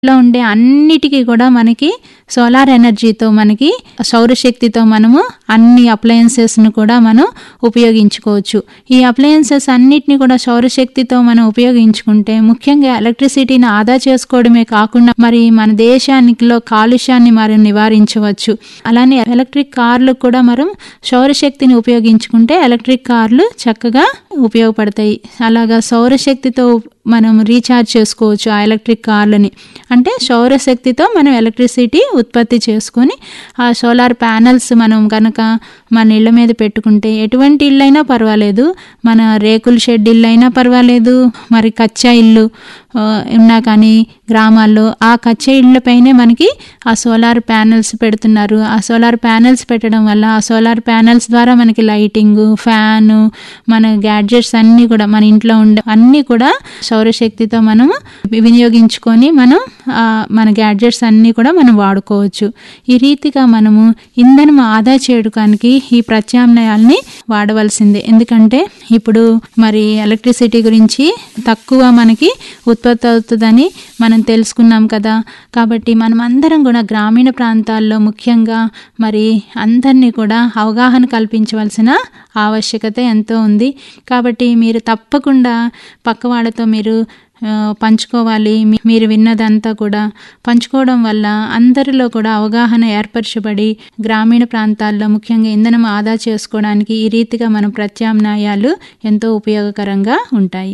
లో ఉండే అన్నిటికీ కూడా మనకి సోలార్ ఎనర్జీతో మనకి సౌరశక్తితో మనము అన్ని అప్లయన్సెస్ను కూడా మనం ఉపయోగించుకోవచ్చు ఈ అప్లయన్సెస్ అన్నిటిని కూడా సౌరశక్తితో మనం ఉపయోగించుకుంటే ముఖ్యంగా ఎలక్ట్రిసిటీని ఆదా చేసుకోవడమే కాకుండా మరి మన దేశానికిలో కాలుష్యాన్ని మరి నివారించవచ్చు అలానే ఎలక్ట్రిక్ కార్లు కూడా మనం సౌరశక్తిని ఉపయోగించుకుంటే ఎలక్ట్రిక్ కార్లు చక్కగా ఉపయోగపడతాయి అలాగా సౌరశక్తితో మనం రీఛార్జ్ చేసుకోవచ్చు ఆ ఎలక్ట్రిక్ కార్లని అంటే సౌరశక్తితో మనం ఎలక్ట్రిసిటీ ఉత్పత్తి చేసుకొని ఆ సోలార్ ప్యానల్స్ మనం కనుక మన ఇళ్ళ మీద పెట్టుకుంటే ఎటువంటి ఇల్లు అయినా పర్వాలేదు మన రేకుల షెడ్ ఇల్లు అయినా పర్వాలేదు మరి కచ్చా ఇల్లు ఆ, ఉన్నా కానీ గ్రామాల్లో ఆ కచ్చా ఇళ్ళపైనే మనకి ఆ సోలార్ ప్యానల్స్ పెడుతున్నారు ఆ సోలార్ ప్యానల్స్ పెట్టడం వల్ల ఆ సోలార్ ప్యానల్స్ ద్వారా మనకి లైటింగ్ ఫ్యాను మన గ్యాడ్జెట్స్ అన్నీ కూడా మన ఇంట్లో ఉండే అన్నీ కూడా సౌరశక్తితో మనం వినియోగించుకొని మనం ఆ, మన గ్యాడ్జెట్స్ అన్నీ కూడా మనం వాడుకోవచ్చు ఈ రీతిగా మనము ఇంధనం ఆదా చేయడానికి ఈ ప్రత్యామ్నాయాల్ని వాడవలసిందే ఎందుకంటే ఇప్పుడు మరి ఎలక్ట్రిసిటీ గురించి తక్కువ మనకి ఉత్పత్తి అవుతుందని మనం తెలుసుకున్నాం కదా కాబట్టి మనం అందరం కూడా గ్రామీణ ప్రాంతాల్లో ముఖ్యంగా మరి అందరినీ కూడా అవగాహన కల్పించవలసిన ఆవశ్యకత ఎంతో ఉంది కాబట్టి మీరు తప్పకుండా పక్క వాళ్ళతో మీరు ఆ, పంచుకోవాలి మీ- మీరు విన్నదంతా కూడా పంచుకోవడం వల్ల అందరిలో కూడా అవగాహన ఏర్పరచబడి గ్రామీణ ప్రాంతాల్లో ముఖ్యంగా ఇంధనం ఆదా చేసుకోవడానికి ఈ రీతిగా మన ప్రత్యామ్నాయాలు ఎంతో ఉపయోగకరంగా ఉంటాయి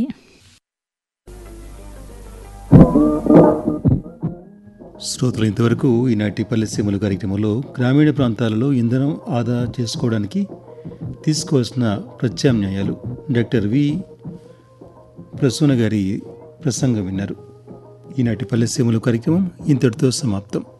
శ్రోతలు ఇంతవరకు ఈనాటి పల్లెసీమలు కార్యక్రమంలో గ్రామీణ ప్రాంతాలలో ఇంధనం ఆదా చేసుకోవడానికి తీసుకోవాల్సిన ప్రత్యామ్నాయాలు డాక్టర్ వి ప్రసూన గారి ప్రసంగం విన్నారు ఈనాటి పల్లెసీమలు కార్యక్రమం ఇంతటితో సమాప్తం